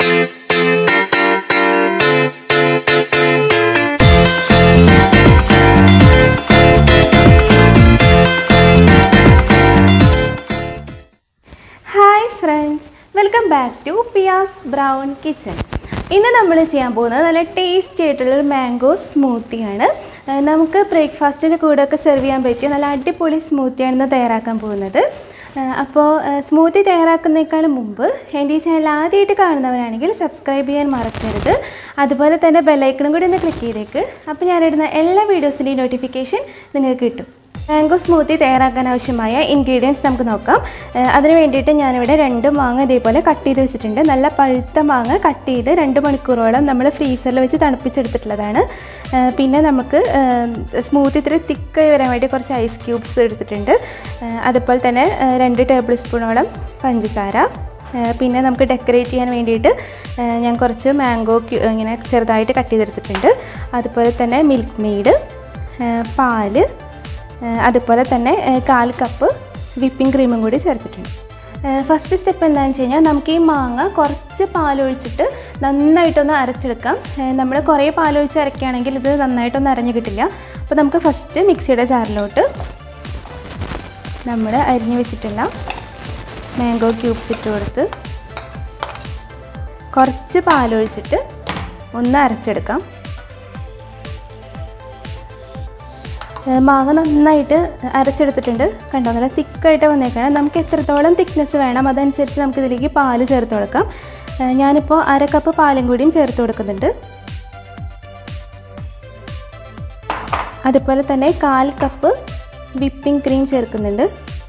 hi friends welcome back to Piya's brown kitchen ഇന്ന് നമ്മൾ ചെയ്യാൻ പോകുന്നത് നല്ല ടേസ്റ്റി ആയിട്ടുള്ളൊരു മാംഗോ സ്മൂത്തിയാണ് ഏഹ് നമുക്ക് ബ്രേക്ക്ഫാസ്റ്റിൻ്റെ കൂടെ ഒക്കെ സെർവ് ചെയ്യാൻ പറ്റിയ നല്ല അടിപൊളി സ്മൂത്തിയാണ് ഇന്ന് തയ്യാറാക്കാൻ പോകുന്നത് ഏഹ് അപ്പോൾ സ്മൂത്തി തയ്യാറാക്കുന്നതിനേക്കാളും മുമ്പ് എൻ്റെ ഈ ചാനൽ ആദ്യമായിട്ട് കാണുന്നവരാണെങ്കിൽ സബ്സ്ക്രൈബ് ചെയ്യാൻ മറക്കരുത് അതുപോലെ തന്നെ ബെല്ലൈക്കണും കൂടി ഒന്ന് ക്ലിക്ക് ചെയ്തേക്ക് അപ്പോൾ ഞാനിടുന്ന എല്ലാ വീഡിയോസിൻ്റെയും നോട്ടിഫിക്കേഷൻ നിങ്ങൾക്ക് കിട്ടും മാംഗോ സ്മൂത്തി തയ്യാറാക്കാൻ ആവശ്യമായ ഇൻഗ്രീഡിയൻസ് നമുക്ക് നോക്കാം ഏഹ് അതിന് വേണ്ടിയിട്ട് ഞാനിവിടെ രണ്ട് മാങ്ങ ഇതേപോലെ കട്ട് ചെയ്ത് വെച്ചിട്ടുണ്ട് നല്ല പഴുത്ത മാങ്ങ കട്ട് ചെയ്ത് രണ്ട് മണിക്കൂറോളം നമ്മൾ ഫ്രീസറിൽ വെച്ച് തണുപ്പിച്ചെടുത്തിട്ടുള്ളതാണ് ഏഹ് പിന്നെ നമുക്ക് സ്മൂത്തി ഇത്തിരി തിക്കായി വരാൻ വേണ്ടി കുറച്ച് ഐസ് ക്യൂബ്സ് എടുത്തിട്ടുണ്ട് ഏഹ് അതുപോലെ തന്നെ ഏഹ് രണ്ട് ടേബിൾ സ്പൂണോളം പഞ്ചസാര ഏഹ് പിന്നെ നമുക്ക് ഡെക്കറേറ്റ് ചെയ്യാൻ വേണ്ടിയിട്ട് ഏഹ് ഞാൻ കുറച്ച് മാംഗോ ക്യൂ ഇങ്ങനെ ചെറുതായിട്ട് കട്ട് ചെയ്തെടുത്തിട്ടുണ്ട് അതുപോലെ തന്നെ മിൽക്ക് മെയ്ഡ് പാല് ഏഹ് അതുപോലെ തന്നെ ഏഹ് കാൽ കപ്പ് വിപ്പിംഗ് ക്രീമും കൂടി ചേർത്തിട്ടുണ്ട് ഫസ്റ്റ് സ്റ്റെപ്പ് എന്താണെന്ന് വെച്ച് കഴിഞ്ഞാൽ നമുക്ക് ഈ മാങ്ങ കുറച്ച് പാലൊഴിച്ചിട്ട് നന്നായിട്ടൊന്ന് അരച്ചെടുക്കാം നമ്മൾ കുറേ പാലൊഴിച്ച് അരയ്ക്കുകയാണെങ്കിൽ ഇത് നന്നായിട്ടൊന്ന് അരഞ്ഞ് കിട്ടില്ല അപ്പോൾ നമുക്ക് ഫസ്റ്റ് മിക്സിയുടെ ജാറിലോട്ട് നമ്മൾ അരിഞ്ഞു വെച്ചിട്ടുള്ള മാംഗോ ക്യൂബ്സ് ഇട്ട് കൊടുത്ത് കുറച്ച് പാലൊഴിച്ചിട്ട് ഒന്ന് അരച്ചെടുക്കാം ഏഹ് മാങ്ങ നന്നായിട്ട് അരച്ചെടുത്തിട്ടുണ്ട് കണ്ടോ നല്ല തിക്കായിട്ട് വന്നേക്കണം നമുക്ക് എത്രത്തോളം തിക്നെസ് വേണം അതനുസരിച്ച് നമുക്ക് ഇതിലേക്ക് പാല് ചേർത്ത് കൊടുക്കാം ഏഹ് ഞാനിപ്പോൾ അര കപ്പ് പാലും കൂടിയും ചേർത്ത് കൊടുക്കുന്നുണ്ട് അതുപോലെ തന്നെ കാൽ കപ്പ് വിപ്പിംഗ് ക്രീം ചേർക്കുന്നുണ്ട്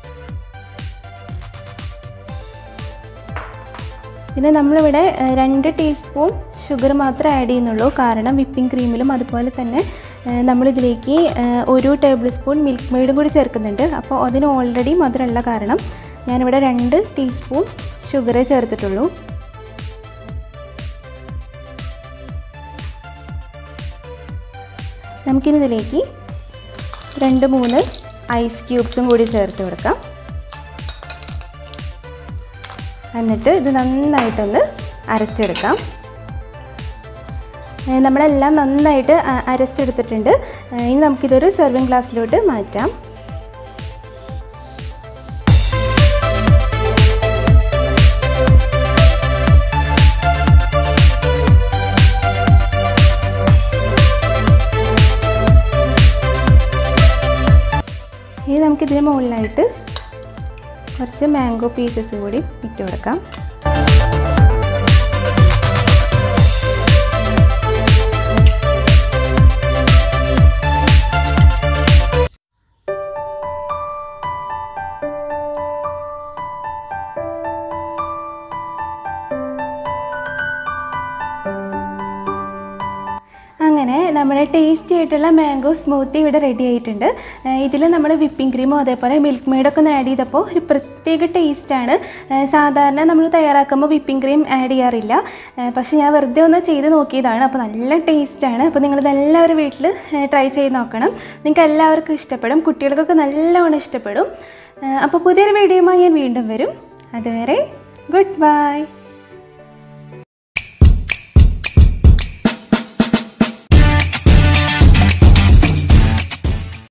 പിന്നെ നമ്മളിവിടെ ഏഹ്, രണ്ട് ടീസ്പൂൺ ഷുഗർ മാത്രമേ ആഡ് ചെയ്യുന്നുള്ളൂ കാരണം വിപ്പിംഗ് ക്രീമിലും അതുപോലെ തന്നെ ഏഹ്, നമ്മളിതിലേക്ക് ഏഹ്, ഒരു ടേബിൾ സ്പൂൺ മിൽക്ക് മെയ്ഡും കൂടി ചേർക്കുന്നുണ്ട് അപ്പോൾ അതിന് ഓൾറെഡി മധുരമുള്ള കാരണം ഞാനിവിടെ രണ്ട് ടീസ്പൂൺ ഷുഗറേ ചേർത്തിട്ടുള്ളൂ നമുക്കിനി ഇതിലേക്ക് രണ്ട് മൂന്ന് ഐസ് ക്യൂബ്സും കൂടി ചേർത്ത് കൊടുക്കാം എന്നിട്ട് ഇത് നന്നായിട്ടൊന്ന് അരച്ചെടുക്കാം ഏ, നമ്മളെല്ലാം നന്നായിട്ട് അ- അരച്ചെടുത്തിട്ടുണ്ട് ഏ, ഇനി നമുക്കിതൊരു സെർവിങ് ഗ്ലാസ്സിലോട്ട് മാറ്റാം ഇനി നമുക്കിതിന് മുകളിലായിട്ട് കുറച്ച് മാംഗോ പീസസ് കൂടി ഇട്ട് കൊടുക്കാം അങ്ങനെ നമ്മുടെ ടേസ്റ്റി ആയിട്ടുള്ള മാംഗോ സ്മൂത്തി ഇവിടെ റെഡി ആയിട്ടുണ്ട് ഇതിൽ നമ്മൾ വിപ്പിംഗ് ക്രീമോ അതേപോലെ മിൽക്ക് മെയ്ഡൊക്കെ ഒന്ന് ആഡ് ചെയ്തപ്പോൾ ഒരു പ്രത്യേക ടേസ്റ്റാണ് സാധാരണ നമ്മൾ തയ്യാറാക്കുമ്പോൾ വിപ്പിംഗ് ക്രീം ആഡ് ചെയ്യാറില്ല ഏഹ് പക്ഷേ ഞാൻ വെറുതെ ഒന്ന് ചെയ്ത് നോക്കിയതാണ് അപ്പോൾ നല്ല ടേസ്റ്റാണ് അപ്പോൾ നിങ്ങളിതെല്ലാവരും വീട്ടിൽ ട്രൈ ചെയ്ത് നോക്കണം നിങ്ങൾക്ക് എല്ലാവർക്കും ഇഷ്ടപ്പെടും കുട്ടികൾക്കൊക്കെ നല്ലവണ്ണം ഇഷ്ടപ്പെടും ഏഹ് അപ്പോൾ പുതിയൊരു വീഡിയോയുമായി ഞാൻ വീണ്ടും വരും അതുവരെ ഗുഡ് ബൈ